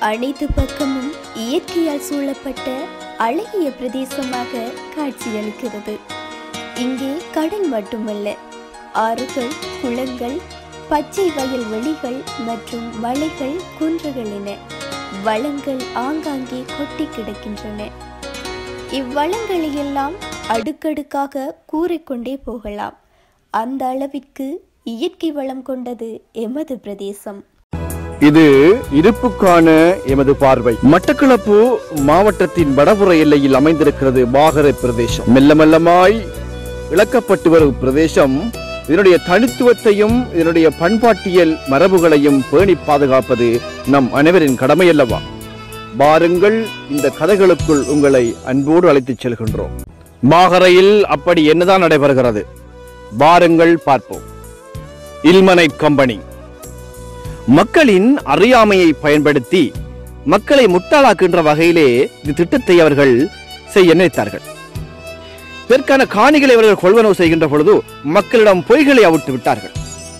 அனைத்து பக்கமும் இயற்கையால் சூழப்பட்ட அழகிய பிரதேசமாக காட்சியளிக்கிறது இங்கே கடல் மட்டுமல்ல ஆறுகள் குளங்கள் பச்சை வயல் வெளிகள் மற்றும் மலைகள் குன்றுகள் என வளங்கள் ஆங்காங்கே கொட்டி கிடக்கின்றன இவ்வளங்களை எல்லாம் அடுக்கடுக்காக கூறிக்கொண்டே போகலாம் அந்த அளவிற்கு இயற்கை வளம் கொண்டது எமது பிரதேசம் இது இருப்புக்கான எமது பார்வை மட்டக்களப்பு மாவட்டத்தின் வடபுற எல்லையில் அமைந்திருக்கிறது மாகரை பிரதேசம் மெல்ல மெல்லமாய் இழக்கப்பட்டு வரும் பிரதேசம் இதனுடைய தனித்துவத்தையும் இதனுடைய பண்பாட்டியல் மரபுகளையும் பேணி பாதுகாப்பது நம் அனைவரின் கடமை அல்லவா பாருங்கள் இந்த கதைகளுக்குள் உங்களை அன்போடு அழைத்துச் செல்கின்றோம் மாகரையில் அப்படி என்னதான் நடைபெறுகிறது பாருங்கள் பார்ப்போம் இல்மனை கம்பெனி மக்களின் அறியாமையை பயன்படுத்தி மக்களை முட்டாளாக்குகின்ற வகையிலே இந்த திட்டத்தை அவர்கள் செய்ய நினைத்தார்கள் இதற்கான காணிகளை அவர்கள் கொள்வனவு செய்கின்ற பொழுது மக்களிடம் பொய்களை அவிட்டு விட்டார்கள்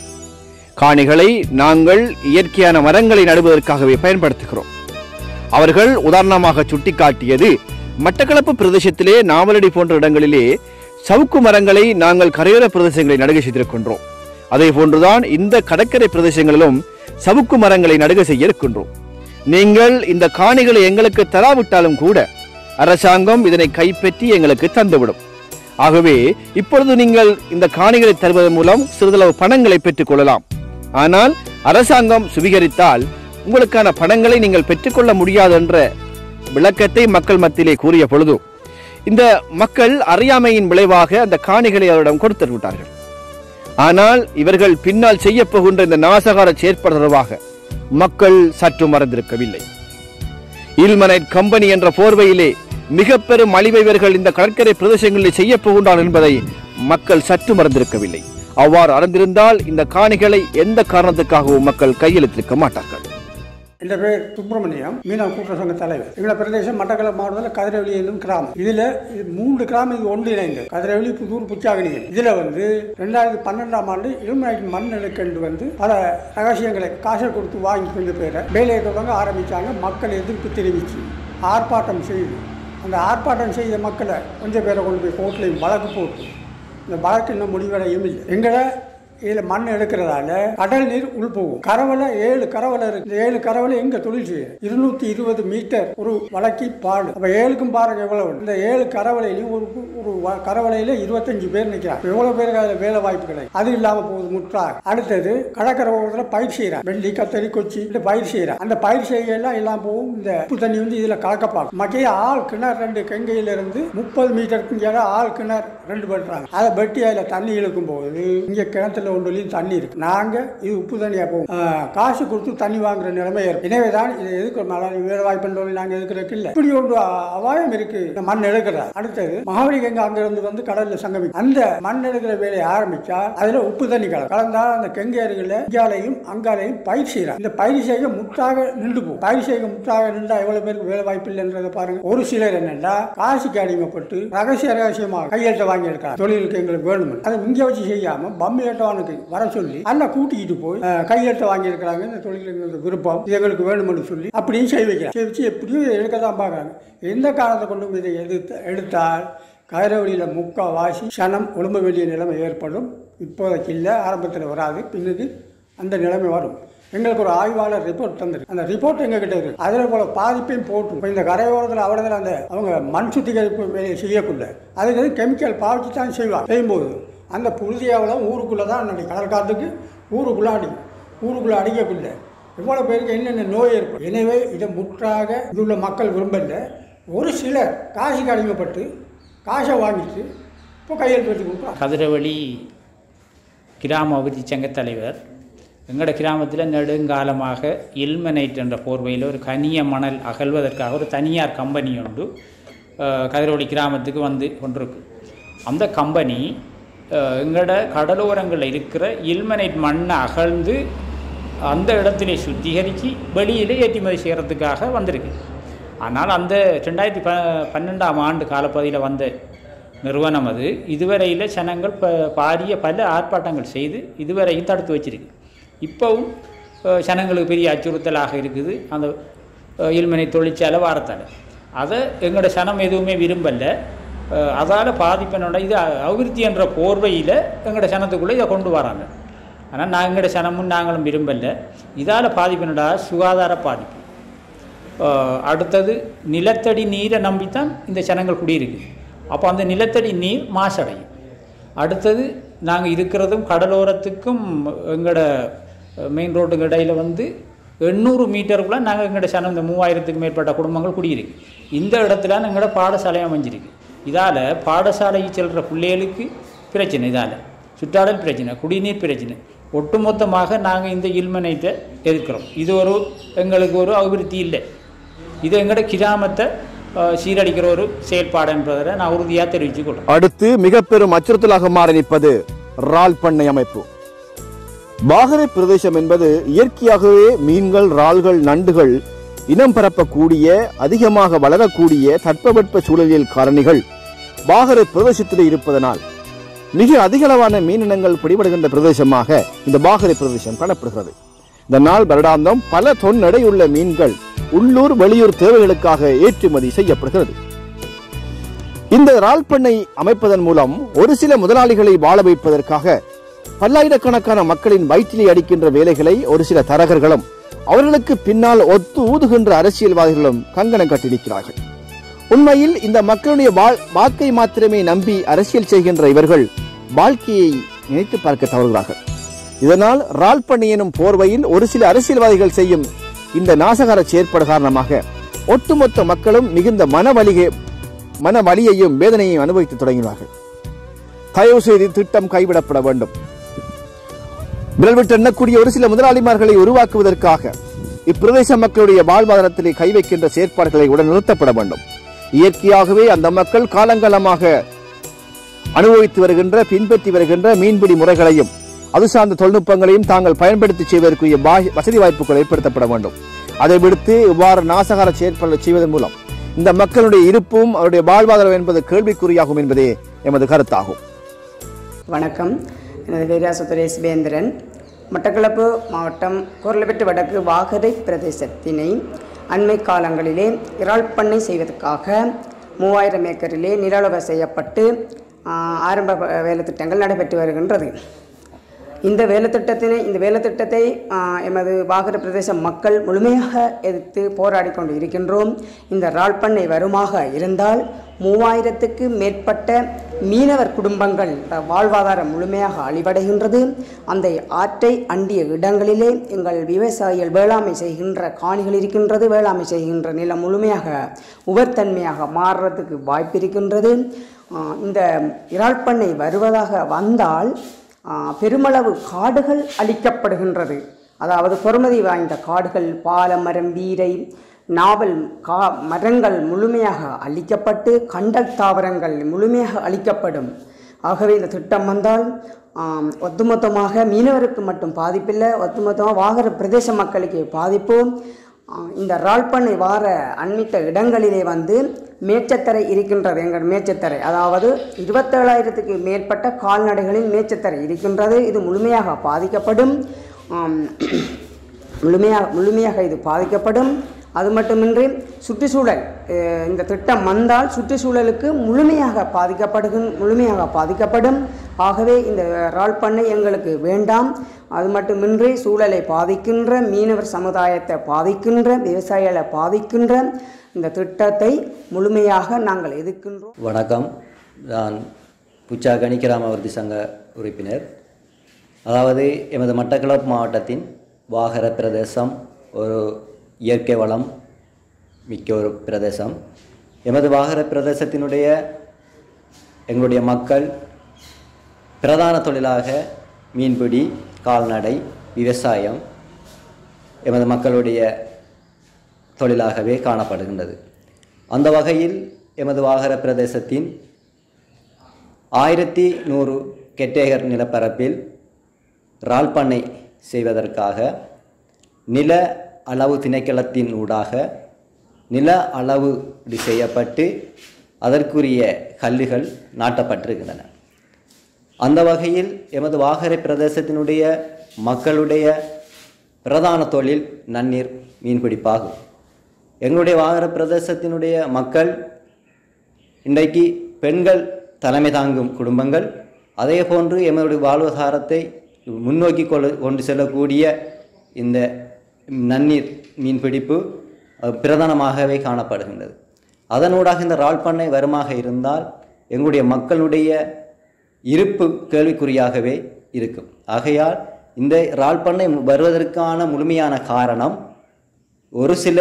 காணிகளை நாங்கள் இயற்கையான மரங்களை நடுவதற்காகவே பயன்படுத்துகிறோம் அவர்கள் உதாரணமாக சுட்டிக்காட்டியது மட்டக்களப்பு பிரதேசத்திலே நாவலடி போன்ற இடங்களிலே சவுக்கு மரங்களை நாங்கள் கரையோர பிரதேசங்களை நடுகை செய்திருக்கின்றோம் அதே போன்றுதான் இந்த கடற்கரை பிரதேசங்களிலும் சவுக்கு மரங்களை நடுகை செய்ய இருக்கின்றோம் நீங்கள் இந்த காணிகளை எங்களுக்கு தராவிட்டாலும் கூட அரசாங்கம் இதனை கைப்பற்றி எங்களுக்கு தந்துவிடும் ஆகவே இப்பொழுது நீங்கள் இந்த காணிகளை தருவதன் மூலம் சிறிதளவு பணங்களை பெற்றுக் கொள்ளலாம் ஆனால் அரசாங்கம் சுவீகரித்தால் உங்களுக்கான பணங்களை நீங்கள் பெற்றுக்கொள்ள முடியாது என்ற விளக்கத்தை மக்கள் மத்தியிலே கூறிய பொழுது இந்த மக்கள் அறியாமையின் விளைவாக அந்த காணிகளை அவரிடம் கொடுத்து விட்டார்கள் ஆனால் இவர்கள் பின்னால் செய்ய போகின்ற இந்த நாசகார செயற்பாடு தொடர்பாக மக்கள் சற்று மறந்திருக்கவில்லை இல்மனைட் கம்பெனி என்ற போர்வையிலே மிக பெரும் அழிவை இவர்கள் இந்த கடற்கரை பிரதேசங்களில் செய்ய போகின்றார் என்பதை மக்கள் சற்று மறந்திருக்கவில்லை அவ்வாறு அறிந்திருந்தால் இந்த காணிகளை எந்த காரணத்துக்காகவும் மக்கள் கையெழுத்திருக்க மாட்டார்கள் என் பேர் சுப்பிரமணியம் மீனவ கூட்டுறவு சங்க தலைவர் எங்களை பிரதேசம் மட்டக்களப்பு மாவட்டத்தில் கதிரவெளி என்னும் கிராமம் இதுல இது மூன்று கிராமம் இது ஒன்று இணைந்து கதிரவெளி புதூர் புச்சாகனியல் இதுல வந்து ரெண்டாயிரத்தி பன்னெண்டாம் ஆண்டு இளமநாயக்கு மண் எடுக்கண்டு வந்து பல ரகசியங்களை காசை கொடுத்து வாங்கி கொண்டு போயிட வேலையை தொடங்க ஆரம்பிச்சாங்க மக்கள் எதிர்ப்பு தெரிவிச்சு ஆர்ப்பாட்டம் செய்து அந்த ஆர்ப்பாட்டம் செய்த மக்களை கொஞ்சம் பேரை கொண்டு போய் கோர்ட்லையும் வழக்கு போட்டு இந்த வழக்கு இன்னும் முடிவடையும் இல்லை எங்களை இதில் மண் எடுக்கிறதால கடல் நீர் உள்போகும் கரவலை ஏழு கரவலை இருக்கு இந்த ஏழு கரவலை எங்க தொழில் செய்யும் இருநூத்தி இருபது மீட்டர் ஒரு வழக்கி பாடு அப்ப ஏழுக்கும் பாருங்க எவ்வளவு இந்த ஏழு கரவலையிலையும் ஒரு ஒரு வ- கரவலையில இருபத்தஞ்சு பேர் நிற்கிறாங்க எவ்வளவு பேருக்கு அதில் வேலை வாய்ப்பு கிடைக்கும் அது இல்லாம போகுது முற்றாக அடுத்தது கடற்கரை ஓரத்தில் பயிர் செய்யறாங்க வெள்ளி கத்தரி கொச்சி இந்த பயிர் செய்யறாங்க அந்த பயிர் செய்யலாம் எல்லாம் போகும் இந்த உப்பு தண்ணி வந்து இதுல கலக்கப்பாங்க மக்கிய ஆள் கிணறு ரெண்டு கங்கையில இருந்து முப்பது மீட்டருக்கு இங்கே ஆள் கிணறு ரெண்டு பண்றாங்க அதை வெட்டி அதில் தண்ணி இழுக்கும் போது இங்க கிணத்துல ஒன்றுலையும் தண்ணி இருக்கு நாங்க இது உப்பு தண்ணியா போகும் ஆஹ், காசு கொடுத்து தண்ணி வாங்குற நிலைமை ஏற்படும் எனவே தான் இதை எதுக்கு மழை வேலை வாய்ப்பு நாங்க எதுக்குறதுக்கு இல்லை இப்படி ஒரு அபாயம் இருக்கு இந்த மண் எடுக்கிறதா அடுத்தது மகாவலி கங்கை அங்கிருந்து வந்து கடல்ல சங்கமிக்கும் அந்த மண் எடுக்கிற வேலையை ஆரம்பிச்சா அதுல உப்பு தண்ணி கலக்கும் கலந்தால் அந்த கங்கை அருகில் இங்காலையும் அங்காலையும் பயிர் செய்யறாங்க இந்த பயிர் செய்ய முற்றாக நின்று போகும் பயிர் செய்ய முற்றாக நின்றா எவ்வளவு பேருக்கு வேலை வாய்ப்பு இல்லைன்றதை பாருங்க ஒரு சிலர் என்னன்னா காசுக்கு அடிமைப்பட்டு ரகசிய ரகசியமாக கையெழுத்த வாங்கி எடுக்கிறாங்க தொழிலுக்கு எங்களுக்கு வேணும் அதை இங்க வச்சு செய்யாம பம்மி ஏட்டவானுக்கு வர சொல்லி அல்ல கூட்டிக்கிட்டு போய் அஹ், கையெழுத்த வாங்கி இருக்கிறாங்க இந்த தொழிலுக்கு எங்களுக்கு விருப்பம் இது எங்களுக்கு வேணும்னு சொல்லி அப்படியும் செய்ய வைக்கிறாங்க செய்ய வச்சு எப்படியும் எடுக்க தான் பார்க்குறாங்க எந்த காரணத்தை கொண்டும் இதை எடுத்து எடுத்தால் கைரவழியில் முக்கால்வாசி சனம் ஒழும்ப வேண்டிய நிலைமை ஏற்படும் இப்போதைக்கு இல்லை ஆரம்பத்தில் வராது பின்னுக்கு அந்த நிலைமை வரும் எங்களுக்கு ஒரு ஆய்வாளர் ரிப்போர்ட் தந்திருக்கு அந்த ரிப்போர்ட் எங்ககிட்ட இருக்கு அதில் போல பாதிப்பையும் போட்டு இப்போ இந்த கரையோரத்தில் அவ்வளோதான் அந்த அவங்க மண் சுத்திகரிப்பு வேலையை செய்யக்குள்ள அதுக்கு வந்து கெமிக்கல் பாவிச்சு தான் செய்வாங்க செய்யும்போது அந்த புழுதியாவில் ஊருக்குள்ளே தான் அன்னைக்கு கடல் காற்றுக்கு ஊருக்குள்ளே அடிக்கும் ஊருக்குள்ளே அடிக்கக்குள்ள எவ்வளோ பேருக்கு என்னென்ன நோய் ஏற்படும் எனவே இதை முற்றாக இதுள்ள மக்கள் விரும்பல ஒரு சிலர் காசுக்கு அடிமைப்பட்டு காசை வாங்கிட்டு இப்போ கையெழுத்து வச்சு கொடுக்குறாங்க கதிரவழி கிராம அபிவிருத்தி சங்க தலைவர் எங்களோட கிராமத்தில் நெடுங்காலமாக இல்மனைட் என்ற போர்வையில் ஒரு கனிய மணல் அகழ்வதற்காக ஒரு தனியார் கம்பெனி உண்டு அஹ், கதிரவழி கிராமத்துக்கு வந்து கொண்டிருக்கு அந்த கம்பெனி அஹ், எங்களோட கடலோரங்களில் இருக்கிற இல்மனைட் மண்ணை அகழ்ந்து அந்த இடத்திலே சுத்திகரித்து வெளியிலே ஏற்றுமதி செய்கிறதுக்காக வந்திருக்கு ஆனால் அந்த ரெண்டாயிரத்தி ப பன்னெண்டாம் ஆண்டு காலப்பகுதியில் வந்த நிறுவனம் அது இதுவரையில் ஜனங்கள் ப பாரிய பல ஆர்ப்பாட்டங்கள் செய்து இதுவரையும் தடுத்து வச்சிருக்கு இப்போவும் அஹ், ஜனங்களுக்கு பெரிய அச்சுறுத்தலாக இருக்குது அந்த அஹ், இல்மனை தொழிற்சாலை வாரத்தால் அதை எங்களோட சனம் எதுவுமே விரும்பல அதால் பாதிப்பினோட இது அபிவிருத்தி என்ற போர்வையில் எங்களோட சனத்துக்குள்ளே இதை கொண்டு வராங்க ஆனால் நான் எங்களோட சனமும் நாங்களும் விரும்பல இதால் பாதிப்பினோட சுகாதார பாதிப்பு அஹ், அடுத்தது நிலத்தடி நீரை நம்பித்தான் இந்த ஜனங்கள் குடியிருக்கு அப்போ அந்த நிலத்தடி நீர் மாசடையும் அடுத்தது நாங்கள் இருக்கிறதும் கடலோரத்துக்கும் எங்களோட மெயின் ரோட்டுக்கு இடையில் வந்து எண்ணூறு மீட்டருக்குள்ளே நாங்கள் எங்களோட சனம் இந்த மூவாயிரத்துக்கு மேற்பட்ட குடும்பங்கள் குடியிருக்கு இந்த இடத்துல எங்களோட பாடசாலை அமைஞ்சிருக்கு இதால் பாடசாலைக்கு செல்கிற பிள்ளைகளுக்கு பிரச்சனை இதால் சுற்றாடல் பிரச்சனை குடிநீர் பிரச்சனை ஒட்டுமொத்தமாக நாங்கள் இந்த இல்மனைட்டை எதிர்க்கிறோம் இது ஒரு எங்களுக்கு ஒரு அபிவிருத்தி இல்லை இது எங்களோட கிராமத்தை அஹ், சீரழிக்கிற ஒரு செயல்பாடு என்பதை நான் உறுதியாக தெரிவித்துக் கொள்கிறேன் அடுத்து மிக பெரும் அச்சுறுத்தலாக மாறி நிற்பது இறால் பண்ணை அமைப்பு பாகரை பிரதேசம் என்பது இயற்கையாகவே மீன்கள் இறால்கள் நண்டுகள் இனம் பரப்பக்கூடிய அதிகமாக வளரக்கூடிய தட்பவெட்ப சூழலியல் காரணிகள் பாகரை பிரதேசத்தில் இருப்பதனால் மிக அதிகளவான மீனினங்கள் பிடிபடுகின்ற பிரதேசமாக இந்த பாகரை பிரதேசம் காணப்படுகிறது இதனால் வருடாந்தம் பல தொன் எடையுள்ள மீன்கள் உள்ளூர் வெளியூர் தேவைகளுக்காக ஏற்றுமதி செய்யப்படுகிறது இந்த இறால் பண்ணை அமைப்பதன் மூலம் ஒரு சில முதலாளிகளை வாழ வைப்பதற்காக பல்லாயிரக்கணக்கான மக்களின் வயிற்றிலே அடிக்கின்ற வேலைகளை ஒரு சில தரகர்களும் அவர்களுக்கு பின்னால் ஒத்து ஊதுகின்ற அரசியல்வாதிகளும் கங்கணம் கட்டியிருக்கிறார்கள் உண்மையில் இந்த மக்களுடைய வாழ்- வாக்கை மாத்திரமே நம்பி அரசியல் செய்கின்ற இவர்கள் வாழ்க்கையை நினைத்து பார்க்க தவறுகிறார்கள் இதனால் இறால் பண்ணை எனும் போர்வையில் ஒரு சில அரசியல்வாதிகள் செய்யும் இந்த நாசகார செயற்பாடு காரணமாக ஒட்டுமொத்த மக்களும் மிகுந்த மனவலிகை மன வலியையும் வேதனையையும் அனுபவித்து தொடங்கினார்கள் தயவு செய்து திட்டம் கைவிடப்பட வேண்டும் விரல் விட்டு எண்ணக்கூடிய ஒரு சில முதலாளிமார்களை உருவாக்குவதற்காக இப்பிரதேச மக்களுடைய வாழ்வாதாரத்திலே கை வைக்கின்ற செயற்பாடுகளை உடன் நிறுத்தப்பட வேண்டும் இயற்கையாகவே அந்த மக்கள் காலங்காலமாக அனுபவித்து வருகின்ற பின்பற்றி வருகின்ற மீன்பிடி முறைகளையும் அது சார்ந்த தொழில்நுட்பங்களையும் தாங்கள் பயன்படுத்தி செய்வதற்குரிய வா- வசதி வாய்ப்புகள் ஏற்படுத்தப்பட வேண்டும் அதை விடுத்து இவ்வாறு நாசகார செயற்பாடுகளை செய்வதன் மூலம் இந்த மக்களுடைய இருப்பும் அவருடைய வாழ்வாதாரம் என்பது கேள்விக்குறியாகும் என்பதே எமது கருத்தாகும் வணக்கம் எனது வீராசு சுரேஷ் வேந்திரன் மட்டக்களப்பு மாவட்டம் கோர்லபெட்டு வடக்கு வாகரை பிரதேசத்தினை அண்மை காலங்களிலே இறால் பண்ணை செய்வதற்காக மூவாயிரம் ஏக்கரிலே நிலளவு செய்யப்பட்டு ஆ, ஆரம்ப ப- வேலை திட்டங்கள் நடைபெற்று வருகின்றது இந்த வேலைத்திட்டத்தினை இந்த வேலைத்திட்டத்தை ஆ, எமது வாகர பிரதேச மக்கள் முழுமையாக எதிர்த்து போராடி கொண்டு இருக்கின்றோம் இந்த இறால் பண்ணை வருமாக இருந்தால் மூவாயிரத்துக்கு மேற்பட்ட மீனவர் குடும்பங்கள் த- வாழ்வாதாரம் முழுமையாக அழிவடைகின்றது அந்த ஆற்றை அண்டிய இடங்களிலே எங்கள் விவசாயிகள் வேளாண்மை செய்கின்ற காணிகள் இருக்கின்றது வேளாண்மை செய்கின்ற நிலம் முழுமையாக உவர்த்தன்மையாக மாறுறதுக்கு வாய்ப்பு இருக்கின்றது ஆ, இந்த இறால் பண்ணை வருவதாக வந்தால் ஆ, பெருமளவு காடுகள் அழிக்கப்படுகின்றது அதாவது பொறுமதி வாய்ந்த காடுகள் பாலமரம் வீரை நாவல் கா மரங்கள் முழுமையாக அழிக்கப்பட்டு கண்டல் தாவரங்கள் முழுமையாக அழிக்கப்படும் ஆகவே இந்த திட்டம் வந்தால் ஆம், ஒட்டுமொத்தமாக மீனவருக்கு மட்டும் பாதிப்பில்லை ஒட்டுமொத்தமாக வாகர பிரதேச மக்களுக்கு பாதிப்பு ஆ, இந்த ரால்பண்ணை வார அண்மித்த இடங்களிலே வந்து மேச்சத்தரை இருக்கின்றது எங்கள் மேச்சத்தரை அதாவது இருபத்தேழாயிரத்துக்கு மேற்பட்ட கால்நடைகளின் மேச்சத்தரை இருக்கின்றது இது முழுமையாக பாதிக்கப்படும் ஆம், முழுமையாக முழுமையாக இது பாதிக்கப்படும் அது மட்டுமின்றி சுற்றுச்சூழல் அஹ், இந்த திட்டம் வந்தால் சுற்றுச்சூழலுக்கு முழுமையாக பாதிக்கப்படுகின் முழுமையாக பாதிக்கப்படும் ஆகவே இந்த இறால் பண்ணை எங்களுக்கு வேண்டாம் அது மட்டுமின்றி சூழலை பாதிக்கின்ற மீனவர் சமுதாயத்தை பாதிக்கின்ற விவசாயிகளை பாதிக்கின்ற இந்த திட்டத்தை முழுமையாக நாங்கள் எதிர்க்கின்றோம் வணக்கம் நான் புச்சா கணிக்கிராம விருத்தி சங்க உறுப்பினர் அதாவது எமது மட்டக்களப்பு மாவட்டத்தின் வாகர பிரதேசம் ஒரு இயற்கை வளம் மிக்க ஒரு பிரதேசம் எமது வாகர பிரதேசத்தினுடைய எங்களுடைய மக்கள் பிரதான தொழிலாக மீன்பிடி கால்நடை விவசாயம் எமது மக்களுடைய தொழிலாகவே காணப்படுகின்றது அந்த வகையில் எமது வாகர பிரதேசத்தின் ஆயிரத்தி நூறு கெட்டேகர் நிலப்பரப்பில் இறால் பண்ணை செய்வதற்காக நில அளவு திணைக்களத்தின் ஊடாக நில அளவு செய்யப்பட்டு அதற்குரிய கல்லுகள் நாட்டப்பட்டிருக்கின்றன அந்த வகையில் எமது வாகரை பிரதேசத்தினுடைய மக்களுடைய பிரதான தொழில் நன்னீர் மீன்பிடிப்பாகும் எங்களுடைய வாகர பிரதேசத்தினுடைய மக்கள் இன்றைக்கு பெண்கள் தலைமை தாங்கும் குடும்பங்கள் அதே போன்று எமது வாழ்வாதாரத்தை முன்னோக்கி கொள்ள கொண்டு செல்லக்கூடிய இந்த நன்னீர் மீன்பிடிப்பு அஹ், பிரதானமாகவே காணப்படுகின்றது அதனூடாக இந்த ராழ்பண்ணை வருமாக இருந்தால் எங்களுடைய மக்களுடைய இருப்பு கேள்விக்குறியாகவே இருக்கும் ஆகையால் இந்த ராழ்பண்ணை வருவதற்கான முழுமையான காரணம் ஒரு சில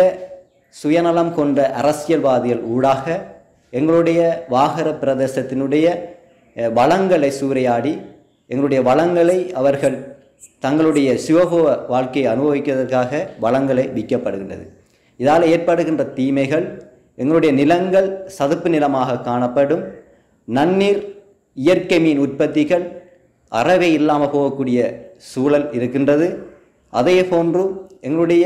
சுயநலம் கொண்ட அரசியல்வாதிகள் ஊடாக எங்களுடைய வாகர பிரதேசத்தினுடைய அஹ், வளங்களை சூறையாடி எங்களுடைய வளங்களை அவர்கள் தங்களுடைய சிவபோக வாழ்க்கையை அனுபவிக்கிறதற்காக வளங்களை விற்கப்படுகின்றது இதால் ஏற்படுகின்ற தீமைகள் எங்களுடைய நிலங்கள் சதுப்பு நிலமாக காணப்படும் நன்னீர் இயற்கை மீன் உற்பத்திகள் அறவே இல்லாமல் போகக்கூடிய சூழல் இருக்கின்றது அதே போன்று எங்களுடைய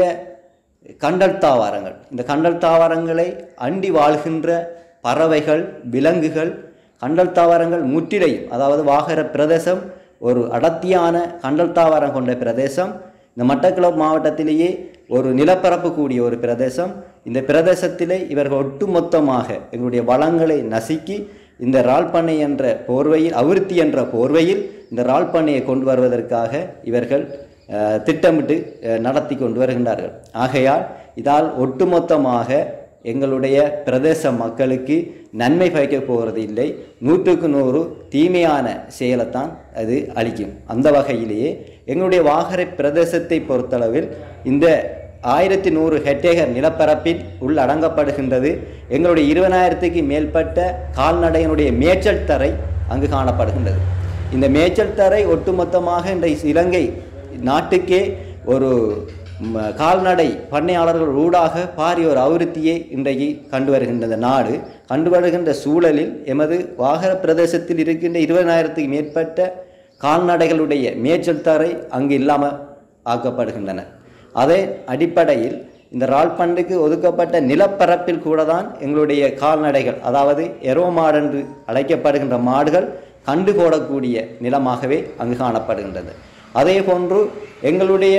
கண்டல் தாவாரங்கள் இந்த கண்டல் தாவாரங்களை அண்டி வாழ்கின்ற பறவைகள் விலங்குகள் கண்டல் தாவாரங்கள் முற்றிலையும் அதாவது வாகர பிரதேசம் ஒரு அடர்த்தியான கண்டல் தாவாரம் கொண்ட பிரதேசம் இந்த மட்டக்களப்பு மாவட்டத்திலேயே ஒரு நிலப்பரப்பு கூடிய ஒரு பிரதேசம் இந்த பிரதேசத்திலே இவர்கள் ஒட்டுமொத்தமாக எங்களுடைய வளங்களை நசுக்கி இந்த ராழ்பண்ணை என்ற போர்வையில் அவிர்த்தி என்ற போர்வையில் இந்த ராழ்பண்ணையை கொண்டு வருவதற்காக இவர்கள் அஹ், திட்டமிட்டு அஹ், நடத்தி கொண்டு வருகின்றார்கள் ஆகையால் இதால் ஒட்டுமொத்தமாக எங்களுடைய பிரதேச மக்களுக்கு நன்மை பயக்கப் போகிறது இல்லை நூற்றுக்கு நூறு தீமையான செயலைத்தான் அது அளிக்கும் அந்த வகையிலேயே எங்களுடைய வாகரை பிரதேசத்தை பொறுத்தளவில் இந்த ஆயிரத்தி நூறு ஹெக்டேகர் நிலப்பரப்பில் உள்ளடங்கப்படுகின்றது எங்களுடைய இருபதாயிரத்துக்கு மேற்பட்ட கால்நடையினுடைய மேய்ச்சல் தரை அங்கு காணப்படுகின்றது இந்த மேய்ச்சல் தரை ஒட்டுமொத்தமாக இந்த இலங்கை நாட்டுக்கே ஒரு ம, கால்நடை பண்ணையாளர்கள் ஊடாக பாரிய ஒரு அபிவிருத்தியை இன்றைக்கு கண்டு வருகின்ற இந்த நாடு கண்டு வருகின்ற சூழலில் எமது வாகர பிரதேசத்தில் இருக்கின்ற இருபதாயிரத்துக்கு மேற்பட்ட கால்நடைகளுடைய மேய்ச்சல் தரை அங்கு இல்லாமல் ஆக்கப்படுகின்றன அதே அடிப்படையில் இந்த ராழ்பண்டுக்கு ஒதுக்கப்பட்ட நிலப்பரப்பில் கூட தான் எங்களுடைய கால்நடைகள் அதாவது எரோ மாடு என்று அழைக்கப்படுகின்ற மாடுகள் கண்டு போடக்கூடிய நிலமாகவே அங்கு காணப்படுகின்றது அதே போன்று எங்களுடைய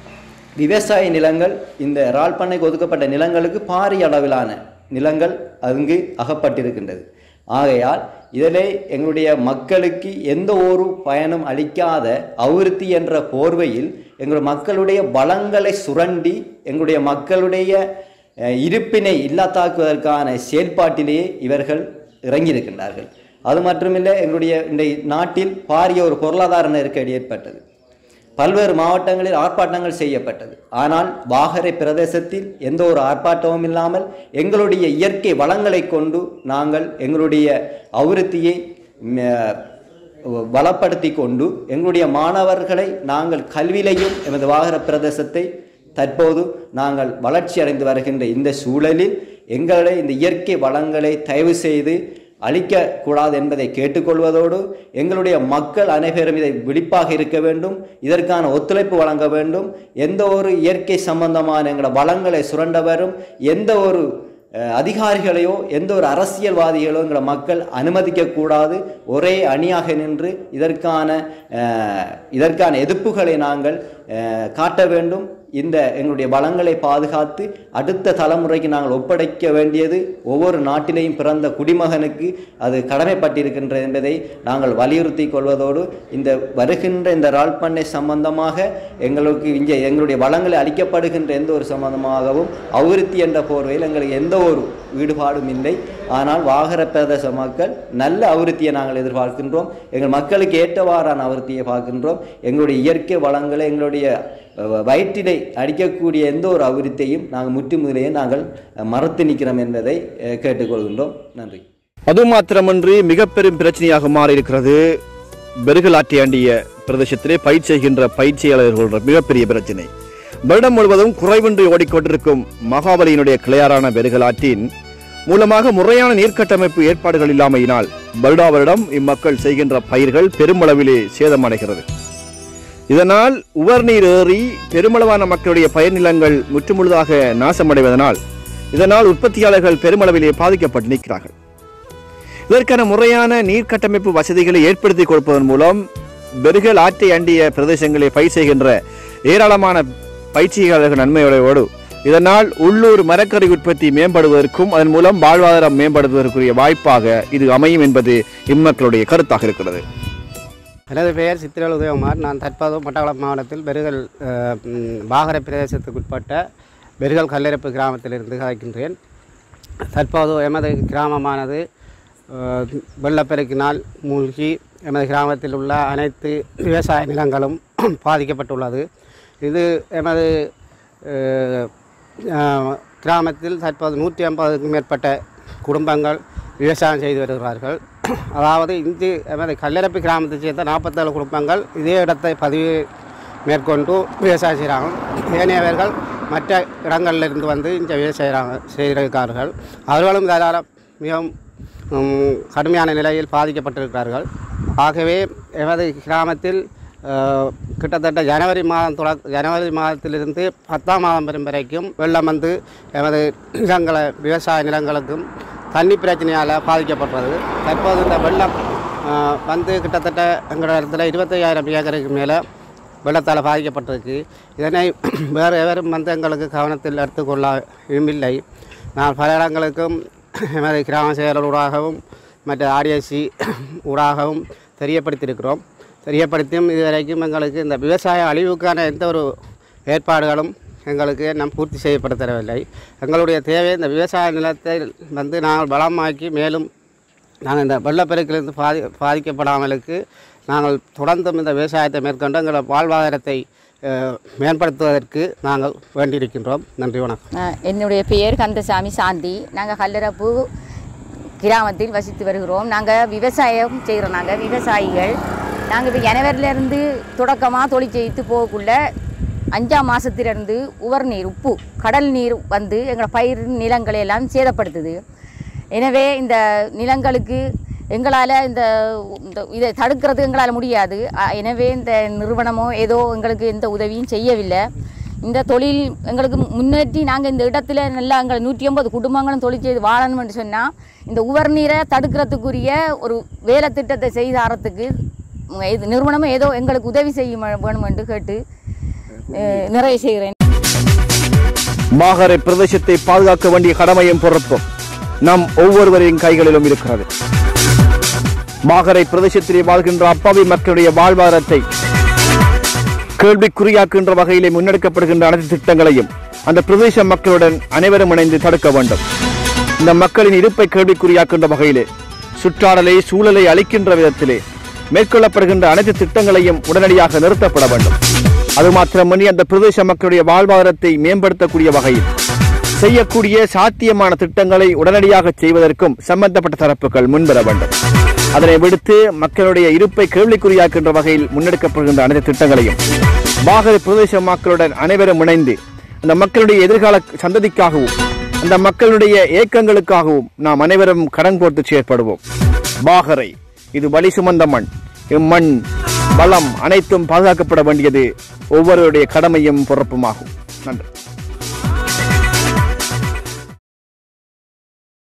விவசாய நிலங்கள் இந்த ராழ்பண்ணைக்கு ஒதுக்கப்பட்ட நிலங்களுக்கு பாரிய அளவிலான நிலங்கள் அங்கு அகப்பட்டிருக்கின்றது ஆகையால் இதிலே எங்களுடைய மக்களுக்கு எந்த ஒரு பயனும் அளிக்காத அபிவிருத்தி என்ற போர்வையில் எங்களுடைய மக்களுடைய வளங்களை சுரண்டி எங்களுடைய மக்களுடைய அஹ், இருப்பினை இல்லாதாக்குவதற்கான செயல்பாட்டிலேயே இவர்கள் இறங்கியிருக்கின்றார்கள் அது மட்டுமில்லை எங்களுடைய இந்த நாட்டில் பாரிய ஒரு பொருளாதார நெருக்கடி ஏற்பட்டது பல்வேறு மாவட்டங்களில் ஆர்ப்பாட்டங்கள் செய்யப்பட்டது ஆனால் வாகரை பிரதேசத்தில் எந்த ஒரு ஆர்ப்பாட்டமும் இல்லாமல் எங்களுடைய இயற்கை வளங்களை கொண்டு நாங்கள் எங்களுடைய அபிவிருத்தியை ம, வளப்படுத்தி கொண்டு எங்களுடைய மாணவர்களை நாங்கள் கல்வியிலையும் எமது வாகர பிரதேசத்தை தற்போது நாங்கள் வளர்ச்சி அடைந்து வருகின்ற இந்த சூழலில் எங்களுடைய இந்த இயற்கை வளங்களை தயவு செய்து அழிக்கக்கூடாது என்பதை கேட்டுக்கொள்வதோடு எங்களுடைய மக்கள் அனைவரும் இதை விழிப்பாக இருக்க வேண்டும் இதற்கான ஒத்துழைப்பு வழங்க வேண்டும் எந்த ஒரு இயற்கை சம்பந்தமான எங்களோட வளங்களை சுரண்டவரும் எந்த ஒரு அஹ், அதிகாரிகளையோ எந்த ஒரு அரசியல்வாதிகளோ எங்களை மக்கள் அனுமதிக்கக்கூடாது ஒரே அணியாக நின்று இதற்கான அஹ், இதற்கான எதிர்ப்புகளை நாங்கள் அஹ், காட்ட வேண்டும் இந்த எங்களுடைய வளங்களை பாதுகாத்து அடுத்த தலைமுறைக்கு நாங்கள் ஒப்படைக்க வேண்டியது ஒவ்வொரு நாட்டிலேயும் பிறந்த குடிமகனுக்கு அது கடமைப்பட்டிருக்கின்றது என்பதை நாங்கள் வலியுறுத்தி கொள்வதோடு இந்த வருகின்ற இந்த ராழ்பண்ணை சம்பந்தமாக எங்களுக்கு இங்கே எங்களுடைய வளங்களை அளிக்கப்படுகின்ற எந்த ஒரு சம்பந்தமாகவும் அபிவிருத்தி என்ற போர்வையில் எங்களுக்கு எந்த ஒரு ஈடுபாடும் இல்லை ஆனால் வாகர பிரதேச மக்கள் நல்ல அபிவிருத்தியை நாங்கள் எதிர்பார்க்கின்றோம் எங்கள் மக்களுக்கு ஏற்றவாறான அபிவிருத்தியை பார்க்கின்றோம் எங்களுடைய இயற்கை வளங்களை எங்களுடைய அஹ், வயிற்றினை அடிக்கக்கூடிய எந்த ஒரு அபிவிருத்தியையும் நாங்கள் முற்று முதலையே நாங்கள் அஹ், மறுத்து நிற்கிறோம் என்பதை அஹ், கேட்டுக்கொள்கின்றோம் நன்றி அது மாத்திரமன்றி மிக பெரும் பிரச்சனையாக மாறியிருக்கிறது பெருகலாற்றி ஆண்டிய பிரதேசத்திலே பயிர் செய்கின்ற பயிற்சியாளர்களோட மிகப்பெரிய பிரச்சனை வருடம் முழுவதும் குறைவின்றி ஓடிக்கொண்டிருக்கும் மகாபலியினுடைய கிளையாரான பெருகலாற்றின் மூலமாக முறையான நீர்க்கட்டமைப்பு ஏற்பாடுகள் இல்லாமையினால் வருடா வருடம் இம்மக்கள் செய்கின்ற பயிர்கள் பெருமளவிலே சேதமடைகிறது இதனால் உவர்நீர் ஏறி பெருமளவான மக்களுடைய பயிர் நிலங்கள் முற்றுமுழுதாக நாசமடைவதனால் இதனால் உற்பத்தியாளர்கள் பெருமளவிலே பாதிக்கப்பட்டு நிற்கிறார்கள் இதற்கான முறையான நீர் கட்டமைப்பு வசதிகளை ஏற்படுத்தி கொடுப்பதன் மூலம் பெருகல் ஆற்றை அண்டிய பிரதேசங்களை பயிர் செய்கின்ற ஏராளமான பயிற்சியாளர்கள் நன்மையோடு இதனால் உள்ளூர் மரக்கறி உற்பத்தி மேம்படுவதற்கும் அதன் மூலம் வாழ்வாதாரம் மேம்படுவதற்குரிய வாய்ப்பாக இது அமையும் என்பது இம்மக்களுடைய கருத்தாக இருக்கிறது எனது பெயர் சித்திரல் உதயகுமார் நான் தற்போது மட்டக்களப்பு மாவட்டத்தில் பெருகல் அஹ், ம், பாகர பிரதேசத்துக்குட்பட்ட பெருகல் கல்லெரப்பு கிராமத்திலிருந்து கதைக்கின்றேன் தற்போது எமது கிராமமானது அஹ், வெள்ளப்பெருக்கினால் மூழ்கி எமது கிராமத்தில் உள்ள அனைத்து விவசாய நிலங்களும் பாதிக்கப்பட்டுள்ளது இது எமது அஹ், அஹ், கிராமத்தில் தற்போது நூற்றி ஐம்பதுக்கும் மேற்பட்ட குடும்பங்கள் விவசாயம் செய்து வருகிறார்கள் அதாவது இங்கு எமது கல்லெரப்பு கிராமத்தைச் சேர்ந்த நாற்பத்தேழு குடும்பங்கள் இதே இடத்தை பதிவு மேற்கொண்டு விவசாயம் செய்கிறாங்க ஏனையவர்கள் மற்ற இடங்களில் இருந்து வந்து இங்கே விவசாயம் செய்திருக்கிறார்கள் அவர்களும் இதனால் மிகவும் ம், கடுமையான நிலையில் பாதிக்கப்பட்டிருக்கிறார்கள் ஆகவே எமது கிராமத்தில் அஹ், கிட்டத்தட்ட ஜனவரி மாதம் தொட ஜனவரி மாதத்திலிருந்து பத்தாம் மாதம் வரும் வரைக்கும் வெள்ளம் வந்து எமது நிலங்களை விவசாய நிலங்களுக்கும் தண்ணி பிரச்சனையால் பாதிக்கப்பட்டது தற்போது இந்த வெள்ளம் அஹ், வந்து கிட்டத்தட்ட எங்களோட இடத்துல இருபத்தையாயிரம் ஏக்கருக்கு மேலே வெள்ளத்தால் பாதிக்கப்பட்டிருக்கு இதனை வேறு எவரும் வந்து எங்களுக்கு கவனத்தில் எடுத்துக்கொள்ள இல்லை நான் பல இடங்களுக்கும் எமது கிராம செயலர் ஊடாகவும் மற்ற ஆடிஎஸ்சி ஊடாகவும் தெரியப்படுத்தியிருக்கிறோம் தெரியப்படுத்தியும் இதுவரைக்கும் எங்களுக்கு இந்த விவசாய அழிவுக்கான எந்த ஒரு ஏற்பாடுகளும் எங்களுக்கு நம் பூர்த்தி செய்யப்பட தரவில்லை எங்களுடைய தேவை இந்த விவசாய நிலத்தை வந்து நாங்கள் பலமாக்கி மேலும் நாங்கள் இந்த வெள்ளப்பெருக்கிலிருந்து பாதி பாதிக்கப்படாமலுக்கு நாங்கள் தொடர்ந்தும் இந்த விவசாயத்தை மேற்கொண்டு எங்களோட வாழ்வாதாரத்தை அஹ், மேம்படுத்துவதற்கு நாங்கள் வேண்டியிருக்கின்றோம் நன்றி வணக்கம் அஹ் என்னுடைய பெயர் கந்தசாமி சாந்தி நாங்கள் கல்லரப்பு கிராமத்தில் வசித்து வருகிறோம் நாங்கள் விவசாயம் செய்கிறோம் நாங்கள் விவசாயிகள் நாங்கள் இப்போ ஜனவரியிலேருந்து தொடக்கமாக தொழில் செய்து போகக்குள்ள அஞ்சாம் மாதத்திலிருந்து உவர் நீர் உப்பு கடல் நீர் வந்து எங்களோட பயிர் நிலங்களை எல்லாம் சேதப்படுத்துது எனவே இந்த நிலங்களுக்கு எங்களால் இந்த இந்த இதை தடுக்கிறது எங்களால் முடியாது அ- எனவே இந்த நிறுவனமோ ஏதோ எங்களுக்கு எந்த உதவியும் செய்யவில்லை இந்த தொழில் எங்களுக்கு முன்னேற்றி நாங்கள் இந்த இடத்துல நல்லா எங்கள் நூற்றி ஐம்பது குடும்பங்களும் தொழில் செய்து வாழணும்னு சொன்னால் இந்த உவர் நீரை தடுக்கிறதுக்குரிய ஒரு வேலை திட்டத்தை செய்தாரத்துக்கு இது நிறுவனமும் ஏதோ எங்களுக்கு உதவி செய்ய வேணும் என்று கேட்டு அஹ், நிறைவு செய்கிறேன் மாகரை பிரதேசத்தை பாதுகாக்க வேண்டிய கடமையும் பொறுப்பும் நம் ஒவ்வொருவரின் கைகளிலும் இருக்கிறது மாகரை பிரதேசத்திலே வாழ்கின்ற அப்பாவி மக்களுடைய வாழ்வாதாரத்தை கேள்விக்குறியாக்குகின்ற வகையிலே முன்னெடுக்கப்படுகின்ற அனைத்து திட்டங்களையும் அந்த பிரதேச மக்களுடன் அனைவரும் இணைந்து தடுக்க வேண்டும் இந்த மக்களின் இருப்பை கேள்விக்குறியாக்கின்ற வகையிலே சுற்றாடலை சூழலை அளிக்கின்ற விதத்திலே மேற்கொள்ளப்படுகின்ற அனைத்து திட்டங்களையும் உடனடியாக நிறுத்தப்பட வேண்டும் அது மாத்திரமன்றி அந்த பிரதேச மக்களுடைய வாழ்வாதாரத்தை மேம்படுத்தக்கூடிய வகையில் செய்யக்கூடிய சாத்தியமான திட்டங்களை உடனடியாக செய்வதற்கும் சம்பந்தப்பட்ட தரப்புகள் முன்வர வேண்டும் அதனை விடுத்து மக்களுடைய இருப்பை கேள்விக்குறியாக்கின்ற வகையில் முன்னெடுக்கப்படுகின்ற அனைத்து திட்டங்களையும் பாகர் பிரதேச மக்களுடன் அனைவரும் இணைந்து அந்த மக்களுடைய எதிர்கால சந்ததிக்காகவும் அந்த மக்களுடைய ஏக்கங்களுக்காகவும் நாம் அனைவரும் கடன் போட்டு செயற்படுவோம் பாகரை இது வலி சுமந்த மண் இம்மண் வளம் அனைத்தும் பாதுகாக்கப்பட வேண்டியது ஒவ்வொருவருடைய கடமையும் பொறுப்புமாகும் நன்றி